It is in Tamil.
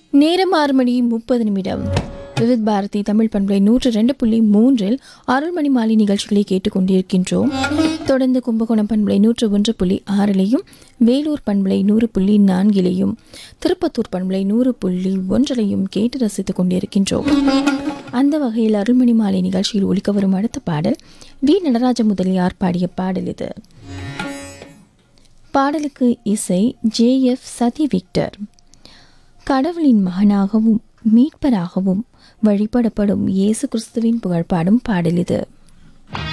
நேரம் ஆறு மணி முப்பது நிமிடம் விவித் பாரதி தமிழ் பண்பலை நூற்று ரெண்டு புள்ளி மூன்றில் அருள்மணி மாலை நிகழ்ச்சிகளை கேட்டுக்கொண்டிருக்கின்றோம் தொடர்ந்து கும்பகோணம் பண்பலை நூற்று ஒன்று புள்ளி ஆறிலையும் வேலூர் பண்பலை நூறு புள்ளி நான்கிலையும் திருப்பத்தூர் பண்பலை நூறு புள்ளி ஒன்றிலையும் கேட்டு ரசித்துக் கொண்டிருக்கின்றோம் அந்த வகையில் அருள்மணி மாலை நிகழ்ச்சியில் ஒலிக்க வரும் அடுத்த பாடல் வி நடராஜ முதலியார் பாடிய பாடல் இது பாடலுக்கு இசை ஜே எஃப் சதி விக்டர் கடவுளின் மகனாகவும் மீட்பராகவும் வழிபடப்படும் இயேசு கிறிஸ்துவின் புகழ்பாடும் பாடல் இது